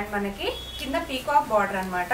and మనకి కింద peacock border అన్నమాట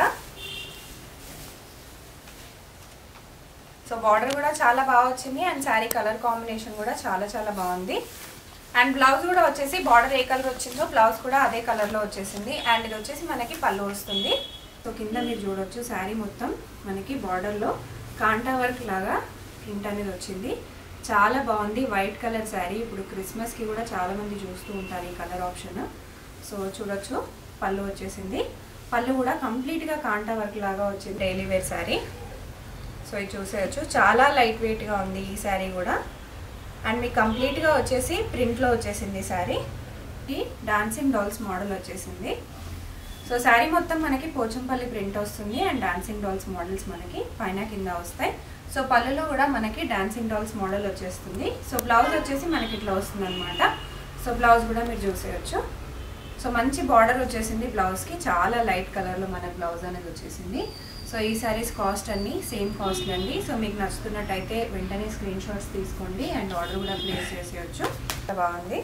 సో బార్డర్ కూడా చాలా బాగా వచ్చింది అండ్ శారీ కలర్ కాంబినేషన్ కూడా చాలా చాలా బాగుంది అండ్ బ్లౌజ్ కూడా వచ్చేసి బార్డర్ ఏ కలర్ వచ్చిందో బ్లౌజ్ కూడా అదే కలర్లో వచ్చేసింది అండ్ ఇది వచ్చేసి మనకి పళ్ళు వస్తుంది సో కింద మీరు చూడొచ్చు శారీ మొత్తం మనకి బార్డర్లో కాంటా వర్క్ లాగా ప్రింట్ అనేది వచ్చింది చాలా బాగుంది వైట్ కలర్ శారీ ఇప్పుడు క్రిస్మస్కి కూడా చాలా మంది చూస్తూ ఉంటారు ఈ కలర్ ఆప్షన్ సో చూడొచ్చు పళ్ళు వచ్చేసింది పళ్ళు కూడా కంప్లీట్గా కాంటా వర్క్ లాగా వచ్చింది డైలీ వేర్ శారీ సో ఇది చూసేయచ్చు చాలా లైట్ వెయిట్గా ఉంది ఈ శారీ కూడా అండ్ మీకు కంప్లీట్గా వచ్చేసి ప్రింట్లో వచ్చేసింది శారీ ఈ డాన్సింగ్ డాల్స్ మోడల్ వచ్చేసింది సో శారీ మొత్తం మనకి పోచంపల్లి ప్రింట్ వస్తుంది అండ్ డాన్సింగ్ డాల్స్ మోడల్స్ మనకి పైన కింద వస్తాయి సో పళ్ళులో కూడా మనకి డాన్సింగ్ డాల్స్ మోడల్ వచ్చేస్తుంది సో బ్లౌజ్ వచ్చేసి మనకి ఇట్లా వస్తుంది అనమాట సో బ్లౌజ్ కూడా మీరు చూసేయచ్చు సో మంచి బార్డర్ వచ్చేసింది బ్లౌజ్కి చాలా లైట్ కలర్లో మన బ్లౌజ్ అనేది వచ్చేసింది సో ఈ సారీస్ కాస్ట్ అన్ని సేమ్ కాస్ట్ అండి సో మీకు నచ్చుతున్నట్టయితే వెంటనే స్క్రీన్ షాట్స్ తీసుకోండి అండ్ ఆర్డర్ కూడా ప్లేస్ చేసేయచ్చు బాగుంది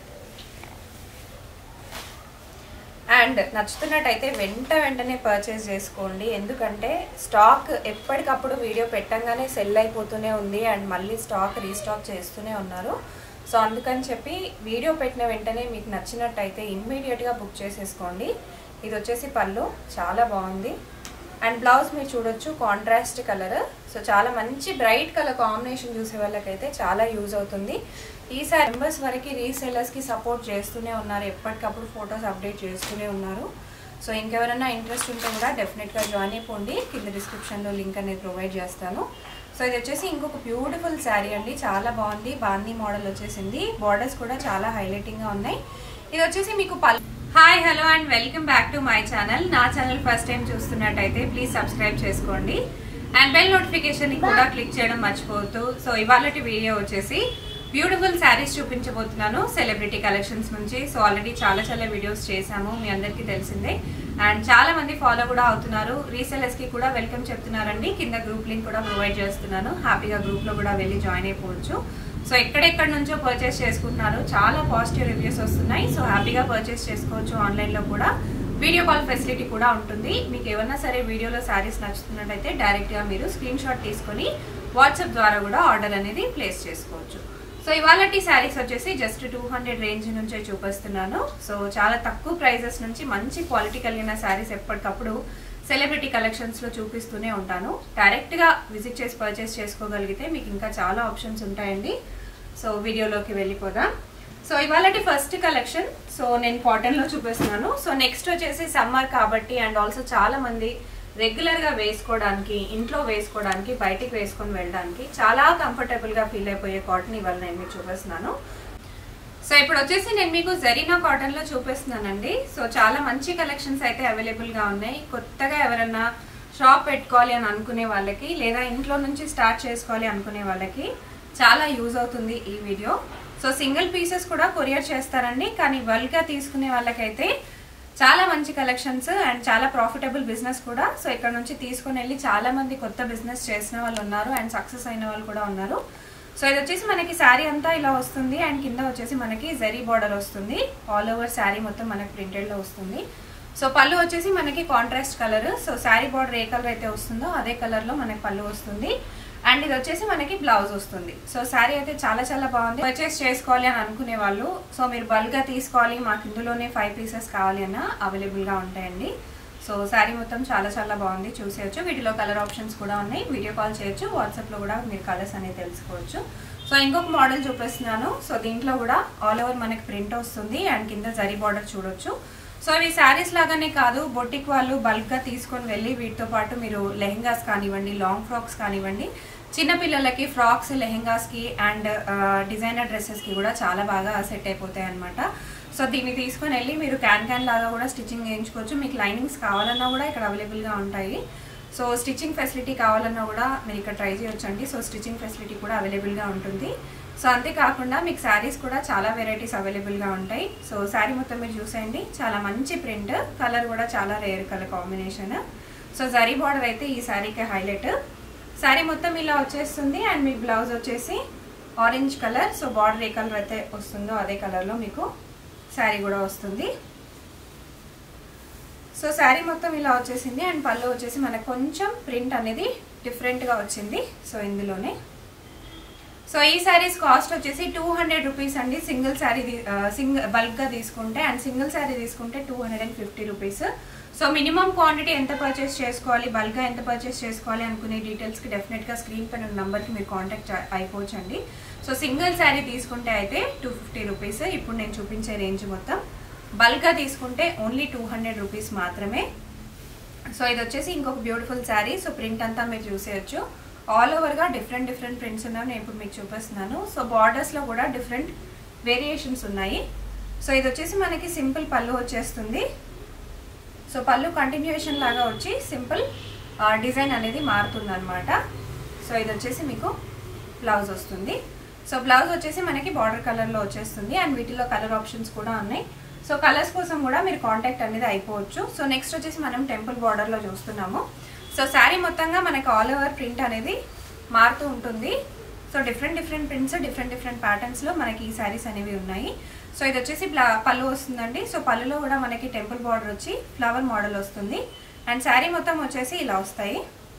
అండ్ నచ్చుతున్నట్టయితే వెంట వెంటనే పర్చేస్ చేసుకోండి ఎందుకంటే స్టాక్ ఎప్పటికప్పుడు వీడియో పెట్టంగానే సెల్ అయిపోతూనే ఉంది అండ్ మళ్ళీ స్టాక్ రీస్టాక్ చేస్తూనే ఉన్నారు సో అందుకని చెప్పి వీడియో పెట్టిన వెంటనే మీకు నచ్చినట్టయితే ఇమ్మీడియట్గా బుక్ చేసేసుకోండి ఇది వచ్చేసి పళ్ళు చాలా బాగుంది అండ్ బ్లౌజ్ మీరు చూడొచ్చు కాంట్రాస్ట్ కలర్ సో చాలా మంచి బ్రైట్ కలర్ కాంబినేషన్ చూసే వాళ్ళకైతే చాలా యూజ్ అవుతుంది ఈసారి మెంబర్స్ వరకు రీసేలర్స్కి సపోర్ట్ చేస్తూనే ఉన్నారు ఎప్పటికప్పుడు ఫొటోస్ అప్డేట్ చేస్తూనే ఉన్నారు సో ఇంకెవరైనా ఇంట్రెస్ట్ ఉంటే కూడా డెఫినెట్గా జాయిన్ అయిపోండి కింద డిస్క్రిప్షన్లో లింక్ అనేది ప్రొవైడ్ చేస్తాను సో ఇది వచ్చేసి ఇంకొక బ్యూటిఫుల్ శారీ అండి చాలా బాగుంది బాందీ మోడల్ వచ్చేసింది బార్డర్స్ కూడా చాలా హైలైటింగ్గా ఉన్నాయి ఇది వచ్చేసి మీకు పల్ hi hello and welcome back to my channel నా ఛానల్ ఫస్ట్ టైం చూస్తున్నట్టయితే ప్లీజ్ సబ్స్క్రైబ్ చేసుకోండి అండ్ బెల్ నోటిఫికేషన్ కూడా క్లిక్ చేయడం మర్చిపోవద్దు సో ఇవాళ వీడియో వచ్చేసి బ్యూటిఫుల్ శారీస్ చూపించబోతున్నాను సెలబ్రిటీ కలెక్షన్స్ నుంచి సో ఆల్రెడీ చాలా చాలా వీడియోస్ చేశాము మీ అందరికీ తెలిసిందే అండ్ చాలా మంది ఫాలో కూడా అవుతున్నారు రీసెలర్స్ కి కూడా వెల్కమ్ చెప్తున్నారండి కింద గ్రూప్ లింక్ కూడా ప్రొవైడ్ చేస్తున్నాను హ్యాపీగా గ్రూప్ లో కూడా వెళ్ళి జాయిన్ అయిపోవచ్చు సో ఎక్కడెక్కడ నుంచో పర్చేస్ చేసుకుంటున్నారు చాలా పాజిటివ్ రివ్యూస్ వస్తున్నాయి సో హ్యాపీగా పర్చేస్ చేసుకోవచ్చు ఆన్లైన్ లో కూడా వీడియో కాల్ ఫెసిలిటీ కూడా ఉంటుంది మీకు ఏమన్నా సరే వీడియోలో శారీస్ నచ్చుతున్నట్టయితే డైరెక్ట్ గా మీరు స్క్రీన్ షాట్ తీసుకొని వాట్సాప్ ద్వారా కూడా ఆర్డర్ అనేది ప్లేస్ చేసుకోవచ్చు సో ఇవాళ శారీస్ వచ్చేసి జస్ట్ టూ హండ్రెడ్ రేంజ్ నుంచే చూపిస్తున్నాను సో చాలా తక్కువ ప్రైజెస్ నుంచి మంచి క్వాలిటీ కలిగిన శారీస్ ఎప్పటికప్పుడు సెలబ్రిటీ కలెక్షన్స్ లో చూపిస్తూనే ఉంటాను డైరెక్ట్ గా విజిట్ చేసి పర్చేస్ చేసుకోగలిగితే మీకు ఇంకా చాలా ఆప్షన్స్ ఉంటాయండి సో వీడియోలోకి వెళ్ళిపోదాం సో ఇవాళ ఫస్ట్ కలెక్షన్ సో నేను కాటన్ లో చూపిస్తున్నాను సో నెక్స్ట్ వచ్చేసి సమ్మర్ కాబట్టి అండ్ ఆల్సో చాలా మంది రెగ్యులర్ గా వేసుకోవడానికి ఇంట్లో వేసుకోవడానికి బయటికి వేసుకొని వెళ్ళడానికి చాలా కంఫర్టబుల్ గా ఫీల్ అయిపోయే కాటన్ ఇవాళ నేను మీకు చూపిస్తున్నాను సో ఇప్పుడు వచ్చేసి నేను మీకు జరీనా కాటన్ లో చూపిస్తున్నానండి సో చాలా మంచి కలెక్షన్స్ అయితే అవైలబుల్ గా ఉన్నాయి కొత్తగా ఎవరన్నా షాప్ పెట్టుకోవాలి అని అనుకునే వాళ్ళకి లేదా ఇంట్లో నుంచి స్టార్ట్ చేసుకోవాలి అనుకునే వాళ్ళకి చాలా యూజ్ అవుతుంది ఈ వీడియో సో సింగిల్ పీసెస్ కూడా కొరియర్ చేస్తారండి కానీ బల్క్ గా తీసుకునే వాళ్ళకైతే చాలా మంచి కలెక్షన్స్ అండ్ చాలా ప్రాఫిటబుల్ బిజినెస్ కూడా సో ఇక్కడ నుంచి తీసుకుని వెళ్ళి చాలా మంది కొత్త బిజినెస్ చేసిన వాళ్ళు ఉన్నారు అండ్ సక్సెస్ అయిన వాళ్ళు కూడా ఉన్నారు సో ఇది వచ్చేసి మనకి శారీ అంతా ఇలా వస్తుంది అండ్ కింద వచ్చేసి మనకి జరీ బార్డర్ వస్తుంది ఆల్ ఓవర్ శారీ మొత్తం మనకి ప్రింటెడ్ లో వస్తుంది సో పళ్ళు వచ్చేసి మనకి contrast colour so sari border ఏ కలర్ అయితే వస్తుందో అదే కలర్ లో మనకి పళ్ళు వస్తుంది అండ్ ఇది వచ్చేసి మనకి బ్లౌజ్ వస్తుంది సో శారీ అయితే చాలా చాలా బాగుంది పర్చేస్ చేసుకోవాలి అని అనుకునే వాళ్ళు సో మీరు బల్క్ గా తీసుకోవాలి మాకు ఇందులోనే ఫైవ్ పీసెస్ కావాలి అన్న అవైలబుల్ గా ఉంటాయండి సో శారీ మొత్తం చాలా చాలా బాగుంది చూసేయచ్చు వీటిలో కలర్ ఆప్షన్స్ కూడా ఉన్నాయి వీడియో కాల్ చేయొచ్చు వాట్సాప్ లో కూడా మీరు కలర్స్ అనేది తెలుసుకోవచ్చు సో ఇంకొక మోడల్ చూపిస్తున్నాను సో దీంట్లో కూడా ఆల్ ఓవర్ మనకి ప్రింట్ వస్తుంది అండ్ కింద జరీ బార్డర్ చూడొచ్చు సో ఇవి శారీస్ లాగానే కాదు బొటిక్ వాళ్ళు బల్క్ గా తీసుకొని వెళ్ళి వీటితో పాటు మీరు లెహెంగాస్ కానివ్వండి లాంగ్ ఫ్రాక్స్ కానివ్వండి చిన్నపిల్లలకి ఫ్రాక్స్ లెహెంగాస్ కి అండ్ డిజైనర్ డ్రెస్సెస్ కి కూడా చాలా బాగా సెట్ అయిపోతాయి అనమాట సో దీన్ని తీసుకొని వెళ్ళి మీరు క్యాన్ క్యాన్ లాగా కూడా స్టిచ్చింగ్ చేయించుకోవచ్చు మీకు లైనింగ్స్ కావాలన్నా కూడా ఇక్కడ అవైలబుల్గా ఉంటాయి సో స్టిచ్చింగ్ ఫెసిలిటీ కావాలన్నా కూడా మీరు ఇక్కడ ట్రై చేయొచ్చండి సో స్టిచ్చింగ్ ఫెసిలిటీ కూడా అవైలబుల్గా ఉంటుంది సో అంతేకాకుండా మీకు శారీస్ కూడా చాలా వెరైటీస్ అవైలబుల్గా ఉంటాయి సో శారీ మొత్తం మీరు చూసేయండి చాలా మంచి ప్రింట్ కలర్ కూడా చాలా rare colour combination so zari border అయితే ఈ శారీకి హైలైట్ శారీ మొత్తం ఇలా వచ్చేస్తుంది అండ్ మీ బ్లౌజ్ వచ్చేసి ఆరెంజ్ కలర్ సో బార్డర్ ఏ కలర్ అయితే వస్తుందో అదే కలర్లో మీకు శారీ కూడా వస్తుంది సో శారీ మొత్తం ఇలా వచ్చేసింది అండ్ పళ్ళు వచ్చేసి మనకు కొంచెం ప్రింట్ అనేది డిఫరెంట్గా వచ్చింది సో ఇందులోనే సో ఈ శారీస్ కాస్ట్ వచ్చేసి టూ హండ్రెడ్ రూపీస్ అండి సింగిల్ శారీ సింగిల్ బల్క్గా తీసుకుంటే అండ్ సింగిల్ శారీ తీసుకుంటే two hundred and fifty rupees so minimum quantity ఎంత పర్చేస్ చేసుకోవాలి బల్క్గా ఎంత పర్చేస్ చేసుకోవాలి అనుకునే డీటెయిల్స్కి డెఫినెట్గా స్క్రీన్ పైన ఉన్న నెంబర్కి మీరు కాంటాక్ట్ అయిపోవచ్చు అండి సో సింగిల్ శారీ తీసుకుంటే అయితే టూ ఫిఫ్టీ రూపీస్ ఇప్పుడు నేను చూపించే రేంజ్ మొత్తం బల్క్గా తీసుకుంటే ఓన్లీ టూ హండ్రెడ్ రూపీస్ మాత్రమే సో ఇది వచ్చేసి ఇంకొక బ్యూటిఫుల్ శారీ సో ప్రింట్ అంతా మీరు చూసేయచ్చు ఆల్ ఓవర్గా డిఫరెంట్ డిఫరెంట్ ప్రింట్స్ ఉన్నాయి నేను ఇప్పుడు మీకు చూపిస్తున్నాను సో బార్డర్స్లో కూడా డిఫరెంట్ వేరియేషన్స్ ఉన్నాయి సో ఇది వచ్చేసి మనకి సింపుల్ పళ్ళు వచ్చేస్తుంది సో పళ్ళు కంటిన్యూషన్ లాగా వచ్చి సింపుల్ డిజైన్ అనేది మారుతుంది అనమాట సో ఇది వచ్చేసి మీకు బ్లౌజ్ వస్తుంది సో బ్లౌజ్ వచ్చేసి మనకి బార్డర్ కలర్లో వచ్చేస్తుంది అండ్ వీటిలో కలర్ ఆప్షన్స్ కూడా ఉన్నాయి సో కలర్స్ కోసం కూడా మీరు కాంటాక్ట్ అనేది అయిపోవచ్చు సో నెక్స్ట్ వచ్చేసి మనం టెంపుల్ బార్డర్లో చూస్తున్నాము సో శారీ మొత్తంగా మనకి ఆల్ ఓవర్ ప్రింట్ అనేది మారుతూ ఉంటుంది so different different prints different different ప్యాటర్న్స్లో మనకి ఈ శారీస్ అనేవి ఉన్నాయి సో ఇది వచ్చేసి పళ్ళు వస్తుందండి సో పళ్ళులో కూడా మనకి టెంపుల్ బార్డర్ వచ్చి ఫ్లవర్ మోడల్ వస్తుంది అండ్ శారీ మొత్తం వచ్చేసి ఇలా వస్తాయి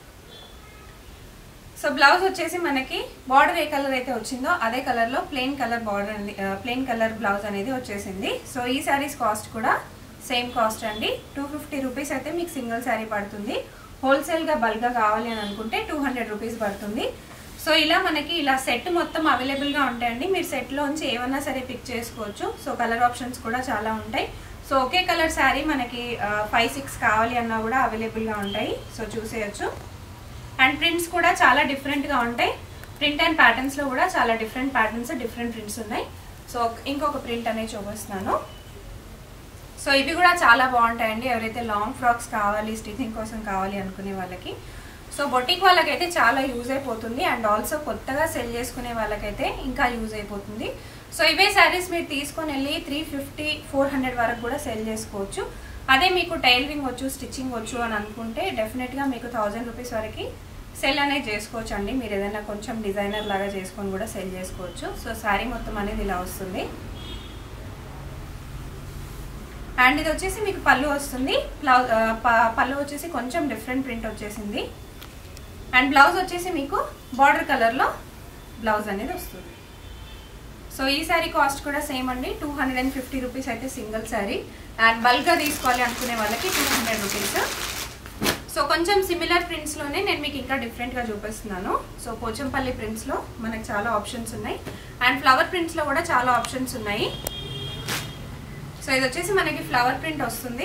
సో బ్లౌజ్ వచ్చేసి మనకి బార్డర్ ఏ కలర్ అయితే వచ్చిందో అదే కలర్లో plain colour border plain colour blouse అనేది వచ్చేసింది సో ఈ శారీస్ కాస్ట్ కూడా సేమ్ కాస్ట్ అండి టూ ఫిఫ్టీ రూపీస్ అయితే మీకు సింగిల్ శారీ పడుతుంది హోల్సేల్గా బల్క్గా కావాలి అని అనుకుంటే టూ హండ్రెడ్ రూపీస్ పడుతుంది సో ఇలా మనకి ఇలా సెట్ మొత్తం అవైలబుల్గా ఉంటాయండి మీరు సెట్లోంచి ఏమన్నా సరే పిక్ చేసుకోవచ్చు సో కలర్ ఆప్షన్స్ కూడా చాలా ఉంటాయి సో ఒకే కలర్ శారీ మనకి ఫైవ్ సిక్స్ కావాలి అన్నా కూడా అవైలబుల్గా ఉంటాయి సో చూసేయచ్చు అండ్ ప్రింట్స్ కూడా చాలా డిఫరెంట్గా ఉంటాయి ప్రింట్ అండ్ ప్యాటర్న్స్లో కూడా చాలా డిఫరెంట్ ప్యాటర్న్స్ డిఫరెంట్ ప్రింట్స్ ఉన్నాయి సో ఇంకొక ప్రింట్ అనేది చూపిస్తున్నాను సో ఇవి కూడా చాలా బాగుంటాయండి ఎవరైతే లాంగ్ ఫ్రాక్స్ కావాలి స్టిచింగ్ కోసం కావాలి అనుకునే వాళ్ళకి సో బొటిక్ వాళ్ళకైతే చాలా యూజ్ అయిపోతుంది అండ్ ఆల్సో కొత్తగా సెల్ చేసుకునే వాళ్ళకైతే ఇంకా యూజ్ అయిపోతుంది సో ఇవే శారీస్ మీరు తీసుకొని వెళ్ళి త్రీ ఫిఫ్టీ ఫోర్ హండ్రెడ్ వరకు కూడా సెల్ చేసుకోవచ్చు అదే మీకు టైలరింగ్ వచ్చు స్టిచ్చింగ్ వచ్చు అని అనుకుంటే డెఫినెట్గా మీకు థౌజండ్ రూపీస్ వరకు సెల్ అనేది చేసుకోవచ్చు అండి మీరు ఏదైనా కొంచెం డిజైనర్ లాగా చేసుకొని కూడా సెల్ చేసుకోవచ్చు సో శారీ మొత్తం అనేది ఇలా వస్తుంది అండ్ ఇది వచ్చేసి మీకు పళ్ళు వస్తుంది బ్లౌజ్ పళ్ళు వచ్చేసి కొంచెం డిఫరెంట్ ప్రింట్ వచ్చేసింది అండ్ బ్లౌజ్ వచ్చేసి మీకు బార్డర్ కలర్లో బ్లౌజ్ అనేది వస్తుంది సో ఈ శారీ కాస్ట్ కూడా సేమ్ అండి two hundred and fifty rupees అయితే సింగిల్ శారీ అండ్ బల్క్గా తీసుకోవాలి అనుకునే వాళ్ళకి టూ హండ్రెడ్ రూపీస్ సో కొంచెం సిమిలర్ ప్రింట్స్లోనే నేను మీకు ఇంకా డిఫరెంట్గా చూపిస్తున్నాను సో పోచంపల్లి ప్రింట్స్లో మనకు చాలా ఆప్షన్స్ ఉన్నాయి అండ్ ఫ్లవర్ ప్రింట్స్లో కూడా చాలా ఆప్షన్స్ ఉన్నాయి సో ఇది వచ్చేసి మనకి ఫ్లవర్ ప్రింట్ వస్తుంది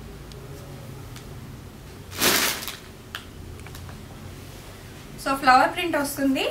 సో ఫ్లవర్ ప్రింట్ వస్తుంది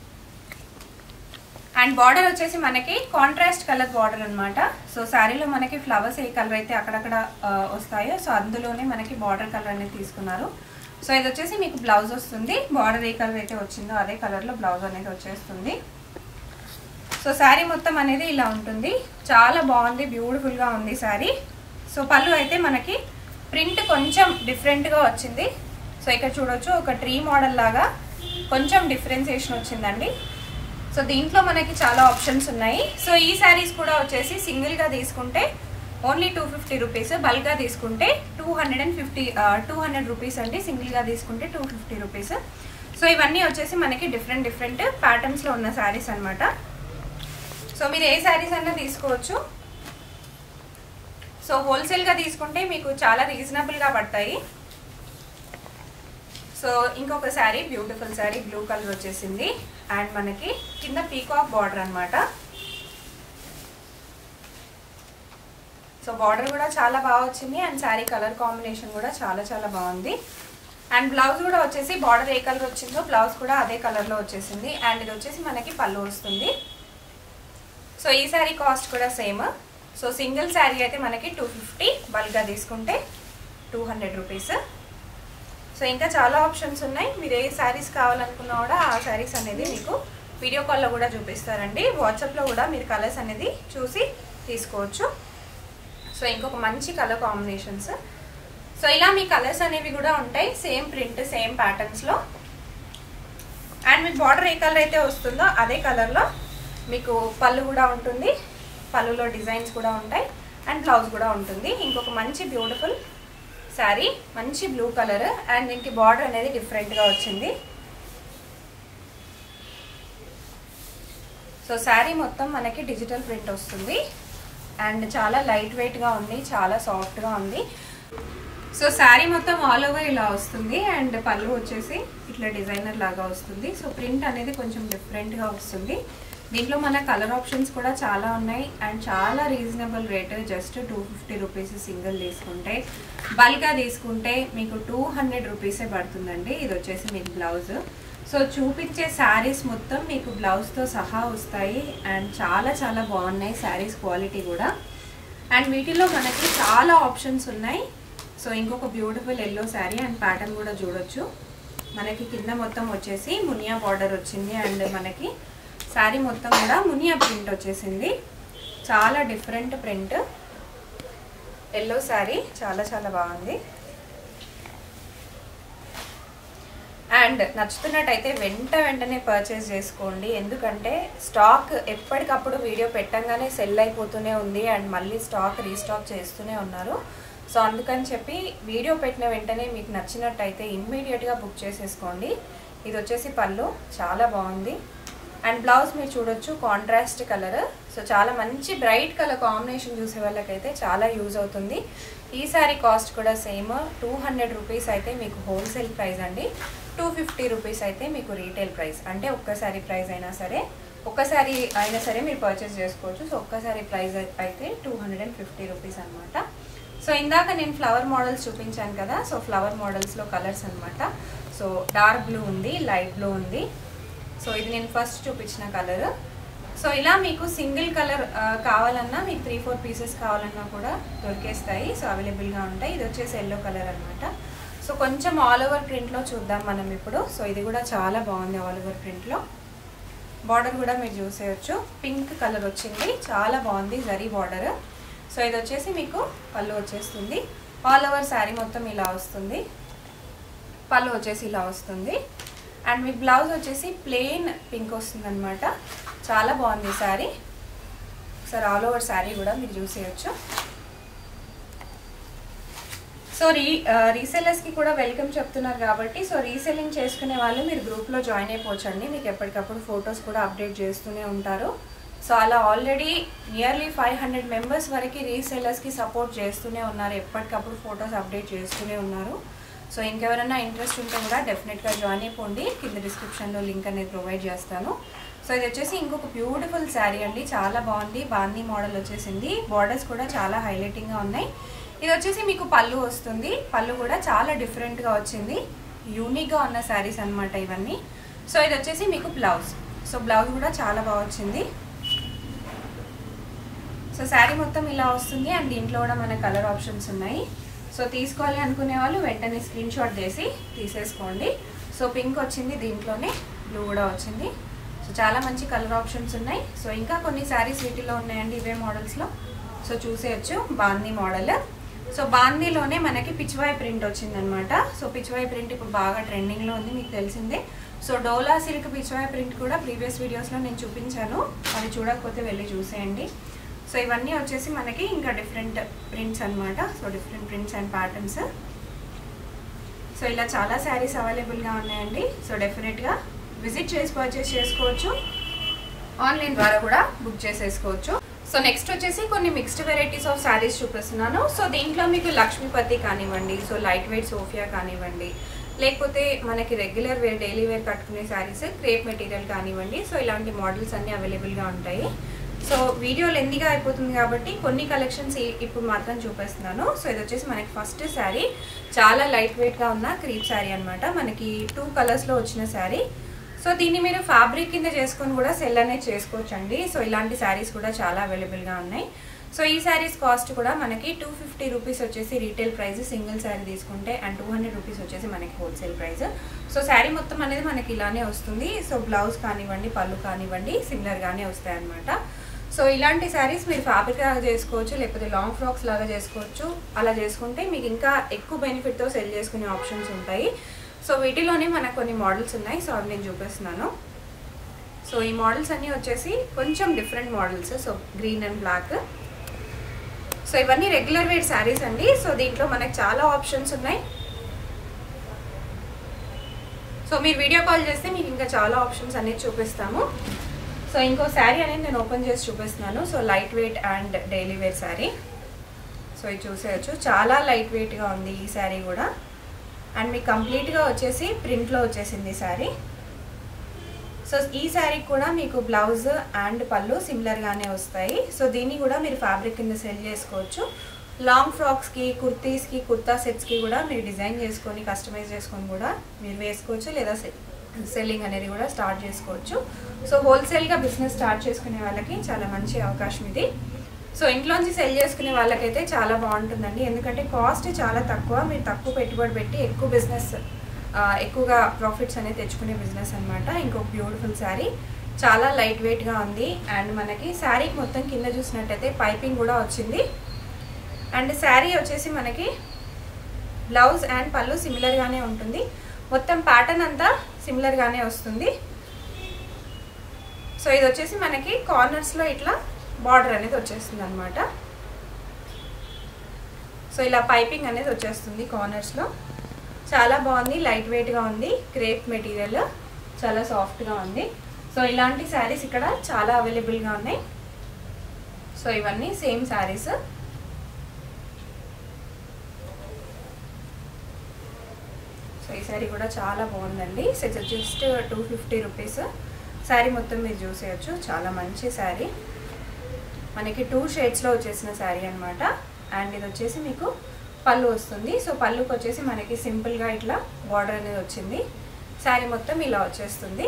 అండ్ బార్డర్ వచ్చేసి మనకి కాంట్రాస్ట్ కలర్ బార్డర్ అనమాట సో శారీలో మనకి ఫ్లవర్స్ ఏ కలర్ అయితే అక్కడక్కడ వస్తాయో సో అందులోనే మనకి బార్డర్ కలర్ అనేది తీసుకున్నారు సో ఇది వచ్చేసి మీకు బ్లౌజ్ వస్తుంది బార్డర్ ఏ కలర్ అయితే వచ్చిందో అదే కలర్లో బ్లౌజ్ అనేది వచ్చేస్తుంది సో శారీ మొత్తం అనేది ఇలా ఉంటుంది చాలా బాగుంది బ్యూటిఫుల్గా ఉంది శారీ సో పళ్ళు అయితే మనకి ప్రింట్ కొంచెం డిఫరెంట్గా వచ్చింది సో ఇక్కడ చూడొచ్చు ఒక ట్రీ మోడల్ లాగా కొంచెం డిఫరెన్సియేషన్ వచ్చిందండి సో దీంట్లో మనకి చాలా ఆప్షన్స్ ఉన్నాయి సో ఈ శారీస్ కూడా వచ్చేసి సింగిల్గా తీసుకుంటే ఓన్లీ టూ ఫిఫ్టీ రూపీస్ బల్క్గా తీసుకుంటే two hundred and fifty two hundred rupees అండి సింగిల్గా తీసుకుంటే టూ ఫిఫ్టీ రూపీస్ సో ఇవన్నీ వచ్చేసి మనకి డిఫరెంట్ డిఫరెంట్ ప్యాటర్న్స్లో ఉన్న శారీస్ అనమాట సో మీరు ఏ శారీస్ అయినా తీసుకోవచ్చు సో హోల్సేల్గా తీసుకుంటే మీకు చాలా రీజనబుల్గా పడతాయి సో ఇంకొక sari beautiful sari blue colour వచ్చేసింది అండ్ మనకి కింద పీకాక్ బార్డర్ అనమాట సో బార్డర్ కూడా చాలా బాగా వచ్చింది అండ్ శారీ కలర్ కాంబినేషన్ కూడా చాలా చాలా బాగుంది అండ్ బ్లౌజ్ కూడా వచ్చేసి బార్డర్ ఏ కలర్ వచ్చిందో బ్లౌజ్ కూడా అదే కలర్లో వచ్చేసింది అండ్ ఇది వచ్చేసి మనకి పళ్ళు వస్తుంది సో ఈ శారీ కాస్ట్ కూడా సేమ్ సో సింగిల్ శారీ అయితే మనకి టూ ఫిఫ్టీ బల్క్గా తీసుకుంటే టూ హండ్రెడ్ రూపీస్ సో ఇంకా చాలా ఆప్షన్స్ ఉన్నాయి మీరు ఏ శారీస్ కావాలనుకున్నా కూడా ఆ శారీస్ అనేది మీకు వీడియో కాల్లో కూడా చూపిస్తారండి వాట్సాప్లో కూడా మీరు కలర్స్ అనేది చూసి తీసుకోవచ్చు సో ఇంకొక మంచి కలర్ కాంబినేషన్స్ సో ఇలా మీ కలర్స్ అనేవి కూడా ఉంటాయి సేమ్ ప్రింట్ సేమ్ ప్యాటర్న్స్లో అండ్ మీకు బార్డర్ ఏ కలర్ అయితే వస్తుందో అదే కలర్లో మీకు పళ్ళు కూడా ఉంటుంది పళ్ళులో డిజైన్స్ కూడా ఉంటాయి అండ్ బ్లౌజ్ కూడా ఉంటుంది ఇంకొక మంచి బ్యూటిఫుల్ శారీ మంచి బ్లూ కలర్ అండ్ దీనికి బార్డర్ అనేది డిఫరెంట్గా వచ్చింది సో శారీ మొత్తం మనకి డిజిటల్ ప్రింట్ వస్తుంది అండ్ చాలా లైట్ వెయిట్గా ఉంది చాలా సాఫ్ట్గా ఉంది సో శారీ మొత్తం ఆల్ ఓవర్ ఇలా వస్తుంది అండ్ పళ్ళు వచ్చేసి ఇట్లా డిజైనర్ లాగా వస్తుంది సో ప్రింట్ అనేది కొంచెం డిఫరెంట్గా వస్తుంది దీంట్లో మన కలర్ ఆప్షన్స్ కూడా చాలా ఉన్నాయి అండ్ చాలా reasonable rate just two fifty rupees single తీసుకుంటే బల్క్గా తీసుకుంటే మీకు టూ హండ్రెడ్ రూపీసే పడుతుందండి ఇది వచ్చేసి మీకు బ్లౌజ్ సో చూపించే శారీస్ మొత్తం మీకు బ్లౌజ్తో సహా వస్తాయి అండ్ చాలా చాలా బాగున్నాయి శారీస్ క్వాలిటీ కూడా అండ్ వీటిలో మనకి చాలా ఆప్షన్స్ ఉన్నాయి సో ఇంకొక beautiful yellow sari and pattern కూడా చూడొచ్చు మనకి కింద మొత్తం వచ్చేసి మునియా బార్డర్ వచ్చింది అండ్ మనకి శారీ మొత్తం కూడా మునియా ప్రింట్ వచ్చేసింది చాలా డిఫరెంట్ ప్రింట్ ఎల్లో శారీ చాలా చాలా బాగుంది అండ్ నచ్చుతున్నట్టయితే వెంట వెంటనే పర్చేస్ చేసుకోండి ఎందుకంటే స్టాక్ ఎప్పటికప్పుడు వీడియో పెట్టంగానే సెల్ అయిపోతూనే ఉంది అండ్ మళ్ళీ స్టాక్ రీస్టాక్ చేస్తూనే ఉన్నారు సో అందుకని చెప్పి వీడియో పెట్టిన వెంటనే మీకు నచ్చినట్టయితే ఇమ్మీడియట్గా బుక్ చేసేసుకోండి ఇది వచ్చేసి పళ్ళు చాలా బాగుంది అండ్ బ్లౌజ్ మీరు చూడొచ్చు కాంట్రాస్ట్ కలర్ సో చాలా మంచి బ్రైట్ కలర్ కాంబినేషన్ చూసే వాళ్ళకైతే చాలా యూజ్ అవుతుంది ఈ సారీ కాస్ట్ కూడా సేమ్ టూ హండ్రెడ్ రూపీస్ అయితే మీకు హోల్సేల్ ప్రైస్ అండి టూ ఫిఫ్టీ రూపీస్ అయితే మీకు రీటైల్ ప్రైస్ అంటే ఒక్కసారి ప్రైస్ అయినా సరే ఒక్కసారి అయినా సరే మీరు పర్చేస్ చేసుకోవచ్చు సో ఒక్కసారి ప్రైస్ అయితే two hundred and fifty rupees అనమాట సో ఇందాక నేను ఫ్లవర్ మోడల్స్ చూపించాను కదా సో ఫ్లవర్ మోడల్స్లో కలర్స్ అనమాట సో డార్క్ బ్లూ ఉంది లైట్ బ్లూ ఉంది సో ఇది నేను ఫస్ట్ చూపించిన కలర్ సో ఇలా మీకు సింగిల్ కలర్ కావాలన్నా మీకు త్రీ ఫోర్ పీసెస్ కావాలన్నా కూడా దొరికేస్తాయి సో అవైలబుల్గా ఉంటాయి ఇది వచ్చేసి ఎల్లో కలర్ అనమాట సో కొంచెం ఆల్ ఓవర్ ప్రింట్లో చూద్దాం మనం ఇప్పుడు సో ఇది కూడా చాలా బాగుంది ఆల్ ఓవర్ ప్రింట్లో బార్డర్ కూడా మీరు చూసేయచ్చు పింక్ కలర్ వచ్చింది చాలా బాగుంది జరీ బార్డర్ సో ఇది వచ్చేసి మీకు పళ్ళు వచ్చేస్తుంది ఆల్ ఓవర్ శారీ మొత్తం ఇలా వస్తుంది పళ్ళు వచ్చేసి ఇలా వస్తుంది అండ్ మీ బ్లౌజ్ వచ్చేసి ప్లెయిన్ పింక్ వస్తుంది అనమాట చాలా బాగుంది శారీ ఒకసారి ఆల్ ఓవర్ శారీ కూడా మీరు చూసేయచ్చు సో రీ రీసెల్లర్స్కి కూడా వెల్కమ్ చెప్తున్నారు కాబట్టి సో రీసెల్లింగ్ చేసుకునే వాళ్ళు మీరు గ్రూప్లో జాయిన్ అయిపోవచ్చండి మీకు ఎప్పటికప్పుడు ఫొటోస్ కూడా అప్డేట్ చేస్తూనే ఉంటారు సో అలా already nearly five hundred members వరకు రీసెల్లర్స్కి సపోర్ట్ చేస్తూనే ఉన్నారు ఎప్పటికప్పుడు ఫొటోస్ అప్డేట్ చేస్తూనే ఉన్నారు సో ఇంకెవరైనా ఇంట్రెస్ట్ ఉంటే కూడా డెఫినెట్గా జాయిన్ అయిపోండి కింద డిస్క్రిప్షన్లో లింక్ అనేది ప్రొవైడ్ చేస్తాను సో ఇది వచ్చేసి ఇంకొక బ్యూటిఫుల్ శారీ అండి చాలా బాగుంది బాందీ మోడల్ వచ్చేసింది బార్డర్స్ కూడా చాలా హైలైటింగ్గా ఉన్నాయి ఇది వచ్చేసి మీకు పళ్ళు వస్తుంది పళ్ళు కూడా చాలా డిఫరెంట్గా వచ్చింది యూనిక్గా ఉన్న శారీస్ అనమాట ఇవన్నీ సో ఇది వచ్చేసి మీకు బ్లౌజ్ సో బ్లౌజ్ కూడా చాలా బాగా వచ్చింది సో శారీ మొత్తం ఇలా వస్తుంది అండ్ దీంట్లో కూడా మన కలర్ ఆప్షన్స్ ఉన్నాయి సో తీసుకోవాలి అనుకునే వాళ్ళు వెంటనే స్క్రీన్ షాట్ చేసి తీసేసుకోండి సో పింక్ వచ్చింది దీంట్లోనే బ్లూ కూడా వచ్చింది సో చాలా మంచి కలర్ ఆప్షన్స్ ఉన్నాయి సో ఇంకా కొన్ని శారీస్ వీటిలో ఉన్నాయండి ఇవే మోడల్స్లో సో చూసేయచ్చు బాందీ మోడల్ సో బాందీలోనే మనకి పిచ్వాయ్ ప్రింట్ వచ్చిందనమాట సో పిచ్వాయ్ ప్రింట్ ఇప్పుడు బాగా ట్రెండింగ్లో ఉంది మీకు తెలిసిందే so Dola silk Pichwai print కూడా ప్రీవియస్ వీడియోస్లో నేను చూపించాను అది చూడకపోతే వెళ్ళి చూసేయండి సో ఇవన్నీ వచ్చేసి మనకి ఇంకా డిఫరెంట్ ప్రింట్స్ అనమాట so different prints and patterns so ఇలా చాలా శారీస్ అవైలబుల్గా ఉన్నాయండి సో డెఫినెట్గా విజిట్ చేసి పర్చేస్ చేసుకోవచ్చు ఆన్లైన్ ద్వారా కూడా బుక్ చేసేసుకోవచ్చు సో నెక్స్ట్ వచ్చేసి కొన్ని మిక్స్డ్ వెరైటీస్ ఆఫ్ శారీస్ చూపిస్తున్నాను సో దీంట్లో మీకు లక్ష్మీపతి కానివ్వండి సో లైట్ వెయిట్ సోఫియా కానివ్వండి లేకపోతే మనకి రెగ్యులర్ వేర్ డైలీ వేర్ కట్టుకునే శారీస్ క్రేప్ మెటీరియల్ కానివ్వండి సో ఇలాంటి మోడల్స్ అన్నీ అవైలబుల్గా ఉంటాయి సో వీడియో లెందీగా అయిపోతుంది కాబట్టి కొన్ని కలెక్షన్స్ ఇప్పుడు మాత్రం చూపిస్తున్నాను సో ఇది వచ్చేసి మనకి ఫస్ట్ శారీ చాలా లైట్ వెయిట్గా ఉన్న క్రీప్ శారీ అనమాట మనకి టూ కలర్స్లో వచ్చిన శారీ సో దీన్ని మీరు ఫ్యాబ్రిక్ కింద చేసుకొని కూడా సెల్ అనేది చేసుకోవచ్చు అండి సో ఇలాంటి శారీస్ కూడా చాలా అవైలబుల్గా ఉన్నాయి సో ఈ శారీస్ కాస్ట్ కూడా మనకి టూ ఫిఫ్టీ రూపీస్ వచ్చేసి రీటైల్ ప్రైస్ సింగిల్ శారీ తీసుకుంటే అండ్ టూ హండ్రెడ్ రూపీస్ వచ్చేసి మనకి హోల్సేల్ ప్రైస్ సో శారీ మొత్తం అనేది మనకి ఇలానే వస్తుంది సో బ్లౌజ్ కానివ్వండి పళ్ళు కానివ్వండి సిమిలర్గానే వస్తాయి అనమాట సో ఇలాంటి శారీస్ మీరు ఫ్యాబ్రిక్ లాగా చేసుకోవచ్చు లేకపోతే లాంగ్ ఫ్రాక్స్ లాగా చేసుకోవచ్చు అలా చేసుకుంటే మీకు ఇంకా ఎక్కువ బెనిఫిట్తో సెల్ చేసుకునే ఆప్షన్స్ ఉంటాయి సో వీటిలోనే మనకు కొన్ని మోడల్స్ ఉన్నాయి సో అవి నేను చూపిస్తున్నాను సో ఈ మోడల్స్ అన్నీ వచ్చేసి కొంచెం different models so green and black so ఇవన్నీ రెగ్యులర్ వేర్ శారీస్ అండి సో దీంట్లో మనకి చాలా ఆప్షన్స్ ఉన్నాయి సో మీరు వీడియో కాల్ చేస్తే మీకు ఇంకా చాలా ఆప్షన్స్ అనేది చూపిస్తాము సో ఇంకో శారీ అనేది నేను ఓపెన్ చేసి చూపిస్తున్నాను so light weight and daily wear sari so ఇది చూసేయచ్చు చాలా లైట్ వెయిట్గా ఉంది ఈ శారీ కూడా అండ్ మీకు కంప్లీట్గా వచ్చేసి ప్రింట్లో వచ్చేసింది శారీ సో ఈ శారీ కూడా మీకు బ్లౌజ్ అండ్ పళ్ళు సిమిలర్గానే వస్తాయి సో దీన్ని కూడా మీరు ఫ్యాబ్రిక్ కింద సెల్ చేసుకోవచ్చు లాంగ్ ఫ్రాక్స్కి కుర్తీస్కి కుర్తా సెట్స్కి కూడా మీరు డిజైన్ చేసుకొని కస్టమైజ్ చేసుకొని కూడా మీరు వేసుకోవచ్చు లేదా సెల్లింగ్ అనేది కూడా స్టార్ట్ చేసుకోవచ్చు సో హోల్సేల్గా బిజినెస్ స్టార్ట్ చేసుకునే వాళ్ళకి చాలా మంచి అవకాశం ఇది సో ఇంట్లోంచి సెల్ చేసుకునే వాళ్ళకైతే చాలా బాగుంటుందండి ఎందుకంటే కాస్ట్ చాలా తక్కువ మీరు తక్కువ పెట్టుబడి పెట్టి ఎక్కువ బిజినెస్ ఎక్కువగా ప్రాఫిట్స్ అనేది తెచ్చుకునే బిజినెస్ అనమాట ఇంకొక బ్యూటిఫుల్ శారీ చాలా లైట్ వెయిట్గా ఉంది అండ్ మనకి శారీకి మొత్తం కింద చూసినట్టయితే పైపింగ్ కూడా వచ్చింది అండ్ శారీ వచ్చేసి మనకి బ్లౌజ్ అండ్ పళ్ళు సిమిలర్గానే ఉంటుంది మొత్తం ప్యాటర్న్ అంతా సిమిలర్గానే వస్తుంది సో ఇది వచ్చేసి మనకి కార్నర్స్లో ఇట్లా బార్డర్ అనేది వచ్చేస్తుంది అనమాట సో ఇలా పైపింగ్ అనేది వచ్చేస్తుంది కార్నర్స్లో చాలా బాగుంది లైట్ వెయిట్గా ఉంది క్రేప్ మెటీరియల్ చాలా సాఫ్ట్గా ఉంది సో ఇలాంటి శారీస్ ఇక్కడ చాలా అవైలబుల్గా ఉన్నాయి సో ఇవన్నీ సేమ్ శారీస్ సో ఈ శారీ కూడా చాలా బాగుందండి just two fifty rupees sari మొత్తం మీరు చూసేయచ్చు చాలా మంచి శారీ మనకి టూ షేడ్స్లో వచ్చేసిన శారీ అనమాట అండ్ ఇది వచ్చేసి మీకు పళ్ళు వస్తుంది సో పళ్ళుకి వచ్చేసి మనకి సింపుల్గా ఇట్లా బార్డర్ అనేది వచ్చింది శారీ మొత్తం ఇలా వచ్చేస్తుంది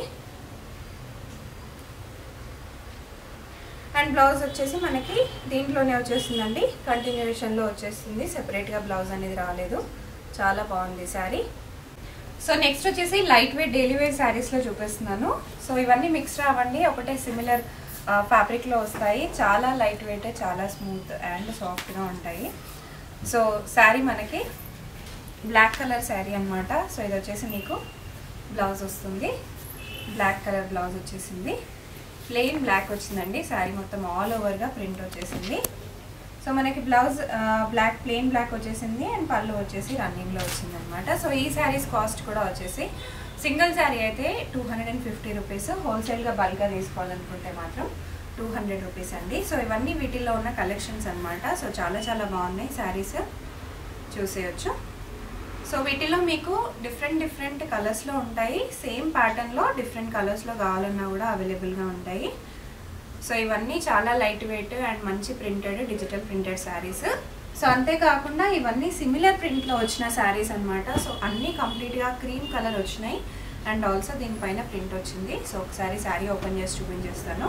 అండ్ బ్లౌజ్ వచ్చేసి మనకి దీంట్లోనే వచ్చేస్తుందండి కంటిన్యూషన్లో వచ్చేస్తుంది సెపరేట్గా బ్లౌజ్ అనేది రాలేదు చాలా బాగుంది శారీ సో నెక్స్ట్ వచ్చేసి లైట్ వెయిట్ డైలీ వేర్ శారీస్లో చూపిస్తున్నాను సో ఇవన్నీ మిక్స్ రావండి ఒకటే సిమిలర్ ఫ్యాబ్రిక్లో వస్తాయి చాలా లైట్ వెయిట్ చాలా స్మూత్ అండ్ సాఫ్ట్గా ఉంటాయి సో శారీ మనకి బ్లాక్ కలర్ శారీ అనమాట సో ఇది వచ్చేసి మీకు బ్లౌజ్ వస్తుంది బ్లాక్ కలర్ బ్లౌజ్ వచ్చేసింది ప్లెయిన్ బ్లాక్ వచ్చిందండి శారీ మొత్తం ఆల్ ఓవర్గా ప్రింట్ వచ్చేసింది సో మనకి బ్లౌజ్ బ్లాక్ ప్లెయిన్ బ్లాక్ వచ్చేసింది అండ్ పళ్ళు వచ్చేసి రన్నింగ్లో వచ్చింది అనమాట సో ఈ శారీస్ కాస్ట్ కూడా వచ్చేసి సింగిల్ శారీ అయితే two hundred and fifty rupees హోల్సేల్గా బల్క్గా తీసుకోవాలనుకుంటే మాత్రం టూ హండ్రెడ్ రూపీస్ అండి సో ఇవన్నీ వీటిల్లో ఉన్న కలెక్షన్స్ అనమాట సో చాలా చాలా బాగున్నాయి శారీస్ చూసేయచ్చు సో వీటిలో మీకు డిఫరెంట్ డిఫరెంట్ కలర్స్లో ఉంటాయి సేమ్ ప్యాటర్న్లో డిఫరెంట్ కలర్స్లో కావాలన్నా కూడా అవైలబుల్గా ఉంటాయి సో ఇవన్నీ చాలా లైట్ వెయిట్ అండ్ మంచి printed digital printed saris so అంతేకాకుండా ఇవన్నీ సిమిలర్ ప్రింట్లో వచ్చిన శారీస్ అనమాట సో అన్నీ కంప్లీట్గా క్రీమ్ కలర్ వచ్చినాయి అండ్ ఆల్సో దీనిపైన ప్రింట్ వచ్చింది సో ఒకసారి శారీ ఓపెన్ చేసి చూపించేస్తాను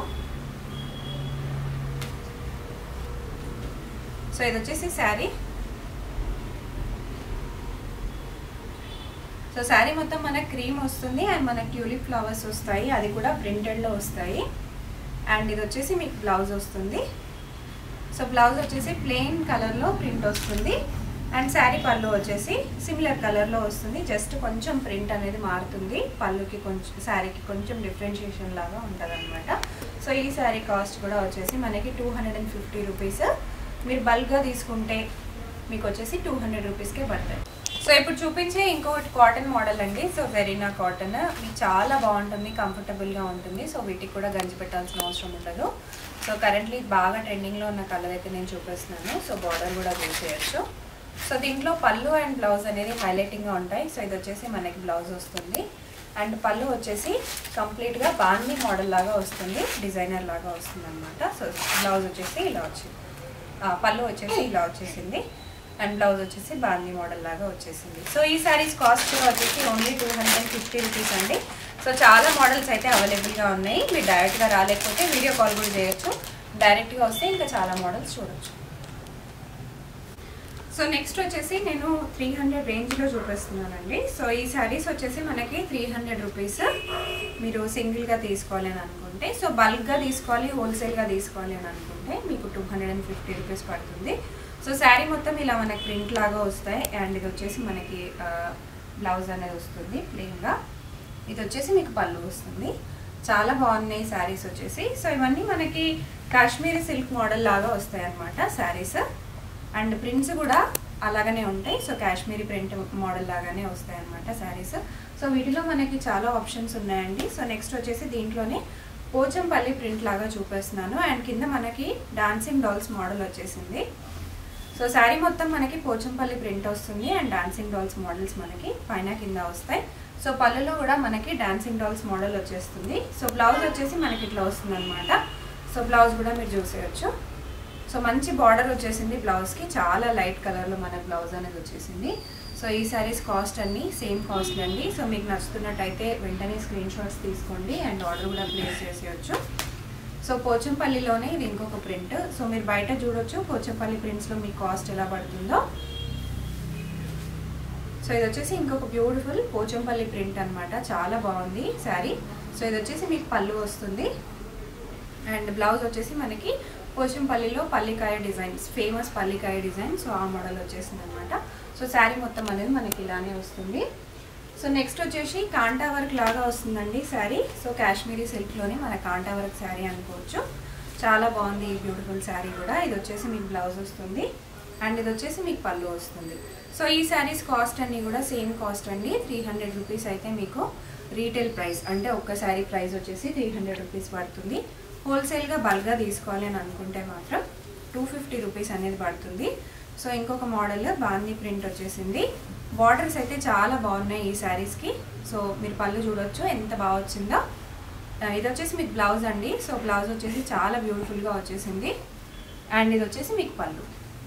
సో ఇది వచ్చేసి శారీ సో శారీ మొత్తం మనకు క్రీమ్ వస్తుంది అండ్ మనకు ట్యూలిప్ ఫ్లవర్స్ వస్తాయి అది కూడా ప్రింటెడ్లో వస్తాయి అండ్ ఇది వచ్చేసి మీకు బ్లౌజ్ వస్తుంది సో బ్లౌజ్ వచ్చేసి ప్లెయిన్ కలర్లో ప్రింట్ వస్తుంది అండ్ శారీ పళ్ళు వచ్చేసి సిమిలర్ కలర్లో వస్తుంది జస్ట్ కొంచెం ప్రింట్ అనేది మారుతుంది పళ్ళుకి కొంచెం శారీకి కొంచెం డిఫరెన్షియేషన్ లాగా ఉంటుంది అనమాట సో ఈ శారీ కాస్ట్ కూడా వచ్చేసి మనకి two hundred and fifty rupees మీరు బల్క్గా తీసుకుంటే మీకు వచ్చేసి టూ హండ్రెడ్ రూపీస్కే పడతాయి సో ఇప్పుడు చూపించే ఇంకొకటి కాటన్ మోడల్ అండి సో వెరీనా కాటన్ మీకు చాలా బాగుంటుంది కంఫర్టబుల్గా ఉంటుంది సో వీటికి కూడా గంజి పెట్టాల్సిన అవసరం ఉండదు సో కరెంట్లీ బాగా ట్రెండింగ్లో ఉన్న కలర్ అయితే నేను చూపిస్తున్నాను సో బార్డర్ కూడా చూసేయచ్చు సో దీంట్లో పళ్ళు అండ్ బ్లౌజ్ అనేది హైలైటింగ్గా ఉంటాయి సో ఇది వచ్చేసి మనకి బ్లౌజ్ వస్తుంది అండ్ పళ్ళు వచ్చేసి కంప్లీట్గా బాందీ మోడల్ లాగా వస్తుంది డిజైనర్ లాగా వస్తుంది అనమాట సో బ్లౌజ్ వచ్చేసి ఇలా వచ్చింది పళ్ళు వచ్చేసి ఇలా వచ్చేసింది అండ్ బ్లౌజ్ వచ్చేసి బాందీ మోడల్ లాగా వచ్చేసింది సో ఈ శారీస్ కాస్ట్ కూడా వచ్చేసి only two hundred and fifty rupees అండి సో చాలా మోడల్స్ అయితే అవైలబుల్గా ఉన్నాయి మీరు డైరెక్ట్గా రాలేకపోతే వీడియో కాల్ కూడా చేయొచ్చు డైరెక్ట్గా వస్తే ఇంకా చాలా మోడల్స్ చూడొచ్చు సో నెక్స్ట్ వచ్చేసి నేను త్రీ హండ్రెడ్ రేంజ్లో చూపిస్తున్నానండి సో ఈ శారీస్ వచ్చేసి మనకి త్రీ హండ్రెడ్ రూపీస్ మీరు సింగిల్గా తీసుకోవాలి అని అనుకుంటే సో బల్క్గా తీసుకోవాలి హోల్సేల్గా తీసుకోవాలి అని అనుకుంటే మీకు two hundred and fifty rupees పడుతుంది సో శారీ మొత్తం ఇలా మనకి ప్రింట్ లాగా వస్తాయి అండ్ ఇది వచ్చేసి మనకి బ్లౌజ్ అనేది వస్తుంది ప్లెయిన్గా ఇది వచ్చేసి మీకు పళ్ళు వస్తుంది చాలా బాగున్నాయి శారీస్ వచ్చేసి సో ఇవన్నీ మనకి కాశ్మీరీ సిల్క్ మోడల్ లాగా వస్తాయి అన్నమాట శారీస్ అండ్ ప్రింట్స్ కూడా అలాగనే ఉంటాయి సో కాశ్మీరీ ప్రింట్ మోడల్ లాగానే వస్తాయి అనమాట శారీస్ సో వీటిలో మనకి చాలా ఆప్షన్స్ ఉన్నాయండి సో నెక్స్ట్ వచ్చేసి దీంట్లోనే పోచంపల్లి ప్రింట్ లాగా చూపిస్తున్నాను అండ్ కింద మనకి డాన్సింగ్ డాల్స్ మోడల్ వచ్చేసింది సో శారీ మొత్తం మనకి పోచంపల్లి ప్రింట్ వస్తుంది అండ్ డాన్సింగ్ డాల్స్ మోడల్స్ మనకి పైన కింద వస్తాయి సో పళ్ళులో కూడా మనకి డాన్సింగ్ డాల్స్ మోడల్ వచ్చేస్తుంది సో బ్లౌజ్ వచ్చేసి మనకి ఇట్లా వస్తుంది అనమాట సో బ్లౌజ్ కూడా మీరు చూసేయచ్చు సో మంచి బార్డర్ వచ్చేసింది బ్లౌజ్కి చాలా లైట్ కలర్లో మన బ్లౌజ్ అనేది వచ్చేసింది సో ఈ శారీస్ కాస్ట్ అన్ని సేమ్ కాస్ట్ అండి సో మీకు నచ్చుతున్నట్టయితే వెంటనే స్క్రీన్ షాట్స్ తీసుకోండి అండ్ ఆర్డర్ కూడా ప్లేస్ చేసేయచ్చు సో పోచంపల్లిలోనే ఇది ఇంకొక ప్రింట్ సో మీరు బయట చూడొచ్చు పోచంపల్లి ప్రింట్స్లో మీకు కాస్ట్ ఎలా పడుతుందో సో ఇది వచ్చేసి ఇంకొక బ్యూటిఫుల్ పోచంపల్లి ప్రింట్ అనమాట చాలా బాగుంది శారీ సో ఇది వచ్చేసి మీకు పళ్ళు వస్తుంది అండ్ బ్లౌజ్ వచ్చేసి మనకి పోచంపల్లిలో పల్లికాయ డిజైన్స్ ఫేమస్ పల్లికాయ డిజైన్ సో ఆ మోడల్ వచ్చేసింది అనమాట సో శారీ మొత్తం అనేది మనకి ఇలానే వస్తుంది సో నెక్స్ట్ వచ్చేసి కాంటా వర్క్ లాగా వస్తుందండి శారీ సో కాశ్మీరీ సిల్క్లోనే మన కాంటా వర్క్ శారీ అనుకోవచ్చు చాలా బాగుంది ఈ బ్యూటిఫుల్ శారీ కూడా ఇది వచ్చేసి మీకు బ్లౌజ్ వస్తుంది అండ్ ఇది వచ్చేసి మీకు పళ్ళు వస్తుంది సో ఈ శారీస్ కాస్ట్ అన్ని కూడా సేమ్ కాస్ట్ అండి త్రీ హండ్రెడ్ రూపీస్ అయితే మీకు రీటైల్ ప్రైస్ అంటే ఒక్క శారీ ప్రైస్ వచ్చేసి త్రీ హండ్రెడ్ రూపీస్ పడుతుంది హోల్సేల్గా బల్క్గా తీసుకోవాలి అని అనుకుంటే మాత్రం టూ ఫిఫ్టీ రూపీస్ అనేది పడుతుంది సో ఇంకొక మోడల్ బాందీ ప్రింట్ వచ్చేసింది బార్డర్స్ అయితే చాలా బాగున్నాయి ఈ శారీస్కి సో మీరు పళ్ళు చూడొచ్చు ఎంత బాగా వచ్చిందో ఆ, ఇది వచ్చేసి మీకు బ్లౌజ్ అండి సో బ్లౌజ్ వచ్చేసి చాలా బ్యూటిఫుల్గా వచ్చేసింది అండ్ ఇది వచ్చేసి మీకు పళ్ళు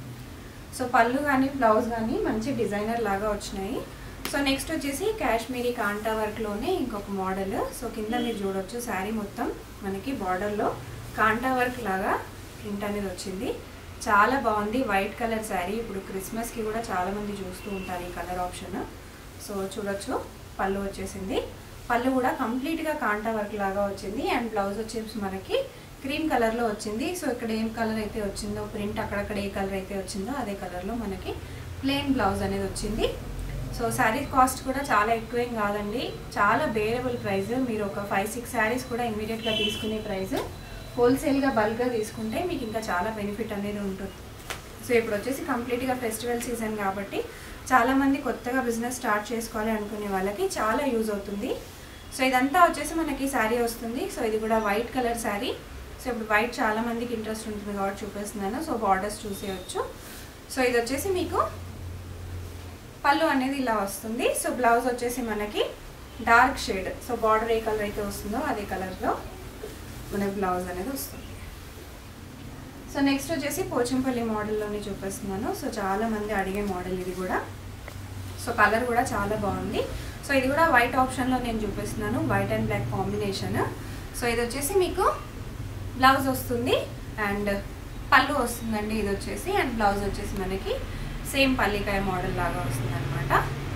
సో పళ్ళు కానీ బ్లౌజ్ కానీ మంచి డిజైనర్ లాగా వచ్చినాయి సో నెక్స్ట్ వచ్చేసి కాశ్మీరీ కాంటా వర్క్లోనే ఇంకొక మోడల్ సో కింద మీరు చూడొచ్చు శారీ మొత్తం మనకి బార్డర్లో కాంటా వర్క్ లాగా ప్రింట్ అనేది వచ్చింది చాలా బాగుంది వైట్ కలర్ శారీ ఇప్పుడు క్రిస్మస్కి కూడా చాలామంది చూస్తూ ఉంటారు ఈ కలర్ ఆప్షన్ సో చూడొచ్చు పళ్ళు వచ్చేసింది పళ్ళు కూడా కంప్లీట్గా కాంటా వర్క్ లాగా వచ్చింది అండ్ బ్లౌజ్ వచ్చేసి మనకి క్రీమ్ కలర్లో వచ్చింది సో ఇక్కడ ఏం కలర్ అయితే వచ్చిందో ప్రింట్ అక్కడక్కడ ఏ కలర్ అయితే వచ్చిందో అదే కలర్లో మనకి ప్లెయిన్ బ్లౌజ్ అనేది వచ్చింది సో శారీ కాస్ట్ కూడా చాలా ఎక్కువేం కాదండి చాలా బేరబుల్ ప్రైస్ మీరు ఒక ఫైవ్ సిక్స్ శారీస్ కూడా ఇమీడియట్గా తీసుకునే ప్రైస్ హోల్సేల్గా బల్క్గా తీసుకుంటే మీకు ఇంకా చాలా బెనిఫిట్ అనేది ఉంటుంది సో ఇప్పుడు వచ్చేసి కంప్లీట్గా ఫెస్టివల్ సీజన్ కాబట్టి చాలామంది కొత్తగా బిజినెస్ స్టార్ట్ చేసుకోవాలి అనుకునే వాళ్ళకి చాలా యూజ్ అవుతుంది సో ఇదంతా వచ్చేసి మనకి శారీ వస్తుంది సో ఇది కూడా వైట్ కలర్ శారీ సో ఇప్పుడు వైట్ చాలా మందికి ఇంట్రెస్ట్ ఉంటుంది కాబట్టి చూపిస్తున్నాను సో బార్డర్స్ చూసేయచ్చు సో ఇది వచ్చేసి మీకు పళ్ళు అనేది ఇలా వస్తుంది సో బ్లౌజ్ వచ్చేసి మనకి డార్క్ షేడ్ సో బార్డర్ ఏ కలర్ అయితే వస్తుందో అదే కలర్లో మనకి బ్లౌజ్ అనేది వస్తుంది సో నెక్స్ట్ వచ్చేసి పోచంపల్లి మోడల్లోనే చూపిస్తున్నాను సో చాలా మంది అడిగే మోడల్ ఇది కూడా సో కలర్ కూడా చాలా బాగుంది సో ఇది కూడా వైట్ ఆప్షన్లో నేను చూపిస్తున్నాను white and black combination so ఇది వచ్చేసి మీకు బ్లౌజ్ వస్తుంది అండ్ పళ్ళు వస్తుందండి ఇది వచ్చేసి అండ్ బ్లౌజ్ వచ్చేసి మనకి సేమ్ పల్లికాయ మోడల్ లాగా వస్తుంది అనమాట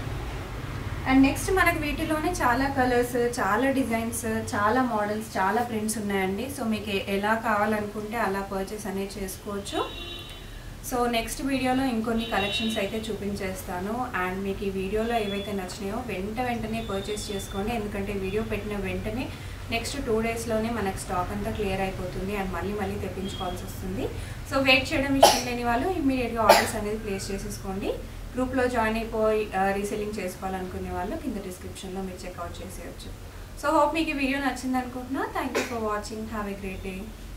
అండ్ నెక్స్ట్ మనకి వీటిలోనే చాలా కలర్స్ చాలా డిజైన్స్ చాలా మోడల్స్ చాలా ప్రింట్స్ ఉన్నాయండి సో మీకు ఎ- ఎలా కావాలనుకుంటే అలా పర్చేస్ అనేది చేసుకోవచ్చు సో నెక్స్ట్ వీడియోలో ఇంకొన్ని కలెక్షన్స్ అయితే చూపించేస్తాను అండ్ మీకు ఈ వీడియోలో ఏవైతే నచ్చినాయో వెంట వెంటనే పర్చేస్ చేసుకోండి ఎందుకంటే వీడియో పెట్టిన వెంటనే నెక్స్ట్ టూ డేస్లోనే మనకు స్టాక్ అంతా క్లియర్ అయిపోతుంది అండ్ మళ్ళీ మళ్ళీ తెప్పించుకోవాల్సి వస్తుంది సో వెయిట్ చేయడం ఇష్టం లేని వాళ్ళు ఇమ్మీడియట్గా ఆర్డర్స్ అనేది ప్లేస్ చేసేసుకోండి గ్రూప్లో జాయిన్ అయిపోయి రీసెల్లింగ్ చేసుకోవాలనుకునే వాళ్ళు కింద డిస్క్రిప్షన్లో మీరు చెక్అవుట్ చేసేయచ్చు సో హోప్ మీకు ఈ వీడియో నచ్చింది అనుకుంటున్నా thank you for watching have a great day